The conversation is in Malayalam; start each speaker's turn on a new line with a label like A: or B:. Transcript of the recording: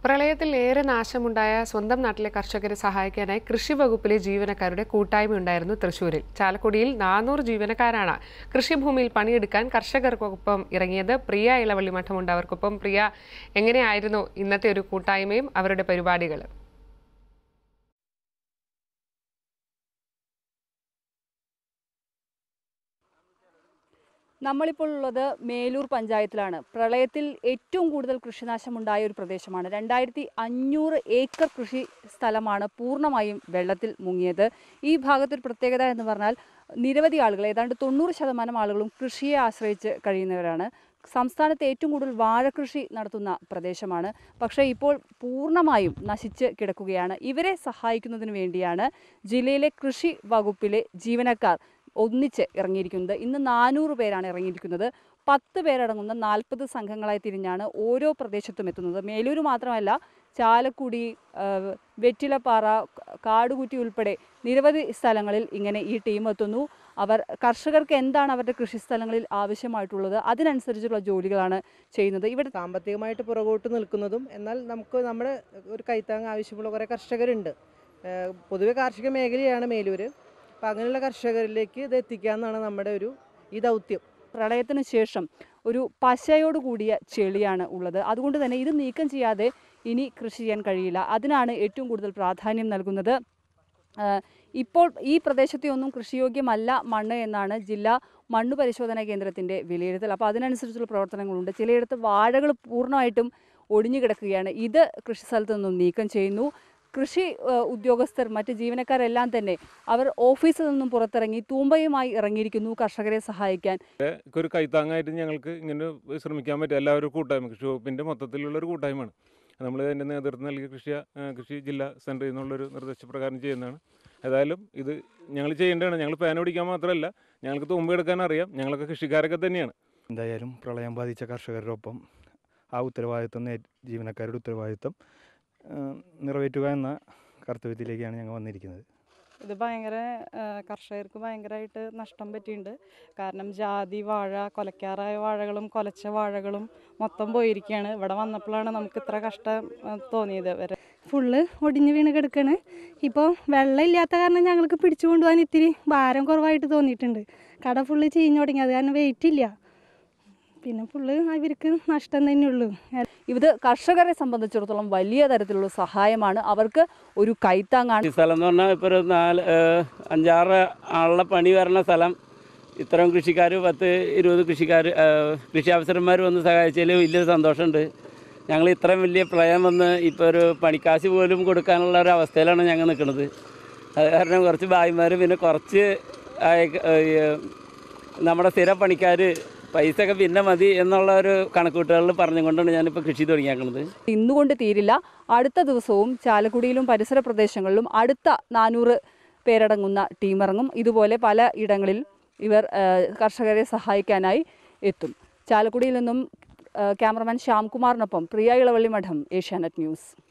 A: പ്രളയത്തിൽ ഏറെ നാശമുണ്ടായ സ്വന്തം നാട്ടിലെ കർഷകരെ സഹായിക്കാനായി കൃഷി വകുപ്പിലെ ജീവനക്കാരുടെ കൂട്ടായ്മയുണ്ടായിരുന്നു തൃശൂരിൽ ചാലക്കുടിയിൽ നാനൂറ് ജീവനക്കാരാണ് കൃഷിഭൂമിയിൽ പണിയെടുക്കാൻ കർഷകർക്കൊപ്പം ഇറങ്ങിയത് പ്രിയ ഇളവള്ളി മഠമുണ്ട് അവർക്കൊപ്പം പ്രിയ എങ്ങനെയായിരുന്നു ഇന്നത്തെ ഒരു കൂട്ടായ്മയും അവരുടെ പരിപാടികൾ
B: നമ്മളിപ്പോൾ ഉള്ളത് മേലൂർ പഞ്ചായത്തിലാണ് പ്രളയത്തിൽ ഏറ്റവും കൂടുതൽ കൃഷിനാശമുണ്ടായ ഒരു പ്രദേശമാണ് രണ്ടായിരത്തി അഞ്ഞൂറ് ഏക്കർ കൃഷി സ്ഥലമാണ് പൂർണ്ണമായും വെള്ളത്തിൽ മുങ്ങിയത് ഈ ഭാഗത്തൊരു പ്രത്യേകത എന്ന് പറഞ്ഞാൽ നിരവധി ആളുകൾ ഏതാണ്ട് തൊണ്ണൂറ് ശതമാനം ആളുകളും കൃഷിയെ ആശ്രയിച്ച് കഴിയുന്നവരാണ് സംസ്ഥാനത്ത് ഏറ്റവും കൂടുതൽ വാഴകൃഷി നടത്തുന്ന പ്രദേശമാണ് പക്ഷേ ഇപ്പോൾ പൂർണ്ണമായും നശിച്ച് കിടക്കുകയാണ് ഇവരെ സഹായിക്കുന്നതിന് വേണ്ടിയാണ് ജില്ലയിലെ കൃഷി വകുപ്പിലെ ജീവനക്കാർ ഒന്നിച്ച് ഇറങ്ങിയിരിക്കുന്നത് ഇന്ന് നാനൂറ് പേരാണ് ഇറങ്ങിയിരിക്കുന്നത് പത്ത് പേരടങ്ങുന്ന നാൽപ്പത് സംഘങ്ങളായി തിരിഞ്ഞാണ് ഓരോ പ്രദേശത്തും എത്തുന്നത് മേലൂർ മാത്രമല്ല ചാലക്കുടി ആ, വെറ്റിലപ്പാറ കാടുകുറ്റി ഉൾപ്പെടെ നിരവധി സ്ഥലങ്ങളിൽ ഇങ്ങനെ ഈ ടീം എത്തുന്നു അവർ കർഷകർക്ക് എന്താണ് അവരുടെ കൃഷിസ്ഥലങ്ങളിൽ ആവശ്യമായിട്ടുള്ളത് അതിനനുസരിച്ചുള്ള ജോലികളാണ് ചെയ്യുന്നത് ഇവിടെ
C: സാമ്പത്തികമായിട്ട് പുറകോട്ട് നിൽക്കുന്നതും എന്നാൽ നമുക്ക് നമ്മുടെ ഒരു കൈത്താങ് ആവശ്യമുള്ള കുറേ കർഷകരുണ്ട് ഏഹ് പൊതുവെ കാർഷിക മേഖലയാണ് മേലൂർ അപ്പം അങ്ങനെയുള്ള കർഷകരിലേക്ക് ഇത് എത്തിക്കുക എന്നാണ് നമ്മുടെ ഒരു ഈ ദൗത്യം
B: പ്രളയത്തിന് ശേഷം ഒരു പശയോട് കൂടിയ ചെളിയാണ് ഉള്ളത് അതുകൊണ്ട് തന്നെ ഇത് നീക്കം ചെയ്യാതെ ഇനി കൃഷി ചെയ്യാൻ കഴിയില്ല അതിനാണ് ഏറ്റവും കൂടുതൽ പ്രാധാന്യം നൽകുന്നത് ആ, ഇപ്പോൾ ഈ പ്രദേശത്തെ ഒന്നും കൃഷിയോഗ്യമല്ല മണ്ണ് എന്നാണ് ജില്ലാ മണ്ണ് പരിശോധനാ കേന്ദ്രത്തിൻ്റെ വിലയിരുത്തൽ അപ്പോൾ അതിനനുസരിച്ചുള്ള പ്രവർത്തനങ്ങളുണ്ട് ചിലയിടത്ത് വാഴകൾ പൂർണ്ണമായിട്ടും ഒടിഞ്ഞു കിടക്കുകയാണ് ഇത് കൃഷി സ്ഥലത്ത് നിന്നും നീക്കം ചെയ്യുന്നു കൃഷി ആ, ഉദ്യോഗസ്ഥർ മറ്റ് ജീവനക്കാരെല്ലാം തന്നെ അവർ ഓഫീസിൽ നിന്നും പുറത്തിറങ്ങി തൂമ്പയുമായി ഇറങ്ങിയിരിക്കുന്നു കർഷകരെ സഹായിക്കാൻ
D: ഒക്കെ ഒരു കൈത്താങ്ങായിട്ട് ഞങ്ങൾക്ക് ഇങ്ങനെ ശ്രമിക്കാൻ പറ്റും എല്ലാവരും കൂട്ടായ്മ കൃഷി വകുപ്പിൻ്റെ മൊത്തത്തിലുള്ള ഒരു കൂട്ടായ്മയാണ് നമ്മൾ അതിൻ്റെ നേതൃത്വം നൽകി കൃഷി ആ, കൃഷി ജില്ലാ സെൻറ്ററിൽ നിന്നുള്ളൊരു നിർദ്ദേശപ്രകാരം ചെയ്യുന്നതാണ് ഏതായാലും ഇത് ഞങ്ങൾ ചെയ്യേണ്ടതാണ് ഞങ്ങൾ പേന പിടിക്കാൻ മാത്രമല്ല ഞങ്ങൾക്ക് തുമ്പ് എടുക്കാൻ അറിയാം ഞങ്ങളൊക്കെ കൃഷിക്കാരൊക്കെ തന്നെയാണ്
E: എന്തായാലും പ്രളയം ബാധിച്ച കർഷകരുടെ ഒപ്പം ആ ഉത്തരവാദിത്വം നേ- ജീവനക്കാരുടെ ഉത്തരവാദിത്വം ആ, നിറവേറ്റുക എന്ന കർത്തവ്യത്തിലേക്കാണ് ഞങ്ങൾ വന്നിരിക്കുന്നത്
F: ഇത് ഭയങ്കര ആ, കർഷകർക്ക് ഭയങ്കരമായിട്ട് നഷ്ടം പറ്റിയിട്ടുണ്ട് കാരണം ജാതി വാഴ കൊലക്കാറായ വാഴകളും കൊലച്ച വാഴകളും മൊത്തം പോയിരിക്കുകയാണ് ഇവിടെ വന്നപ്പോഴാണ് നമുക്ക് ഇത്ര കഷ്ടം ആ, തോന്നിയത് വരെ
G: ഫുള്ള് ഒടിഞ്ഞ് വീണ് കിടക്കാണ് ഇപ്പോൾ വെള്ളം ഇല്ലാത്ത കാരണം ഞങ്ങൾക്ക് പിടിച്ചു കൊണ്ടുപോകാൻ ഇത്തിരി ഭാരം കുറവായിട്ട് തോന്നിയിട്ടുണ്ട് കട ഫുള്ള് ചീഞ്ഞു തുടങ്ങി അത് കാരണം വെയിറ്റ് ഇല്ല പിന്നെ ഫുള്ള് അവർക്ക് നഷ്ടം തന്നെയുള്ളൂ
B: ഇത് കർഷകരെ സംബന്ധിച്ചിടത്തോളം വലിയ തരത്തിലുള്ള സഹായമാണ് അവർക്ക് ഒരു കൈത്താങ്ങാണ്
H: ഈ സ്ഥലം എന്ന് പറഞ്ഞാൽ ഇപ്പോൾ ഒരു നാല് ഏഹ്, അഞ്ചാറ് ആളുടെ പണി വരണ സ്ഥലം ഇത്രയും കൃഷിക്കാർ പത്ത് ഇരുപത് കൃഷിക്കാർ കൃഷി ഓഫീസർമാർ വന്ന് സഹായിച്ചതിൽ വലിയൊരു സന്തോഷമുണ്ട് ഞങ്ങൾ ഇത്രയും വലിയ പ്രളയം വന്ന് ഇപ്പോൾ ഒരു പണിക്കാശ് പോലും കൊടുക്കാനുള്ള ഒരു അവസ്ഥയിലാണ് ഞങ്ങൾ നിൽക്കുന്നത് അത് കാരണം കുറച്ച് ഭായിമാർ പിന്നെ കുറച്ച് അയക്ക- ഏഹ്, നമ്മുടെ സ്ഥിര പണിക്കാർ പൈസ ഒക്കെ പിന്നെ മതി എന്നുള്ള ഒരു കണക്കൂട്ടുകളിൽ പറഞ്ഞുകൊണ്ടാണ് ഞാനിപ്പോൾ കൃഷി തുടങ്ങിയേക്കുന്നത്
B: ഇന്നുകൊണ്ട് തീരില്ല അടുത്ത ദിവസവും ചാലക്കുടിയിലും പരിസര പ്രദേശങ്ങളിലും അടുത്ത നാനൂറ് പേരടങ്ങുന്ന ടീമിറങ്ങും ഇതുപോലെ പല ഇടങ്ങളിൽ ഇവർ ആ, കർഷകരെ സഹായിക്കാനായി എത്തും ചാലക്കുടിയിൽ നിന്നും ആ, ക്യാമറമാൻ ശ്യാംകുമാറിനൊപ്പം പ്രിയ ഇളവള്ളി മഠം ഏഷ്യാനെറ്റ് ന്യൂസ്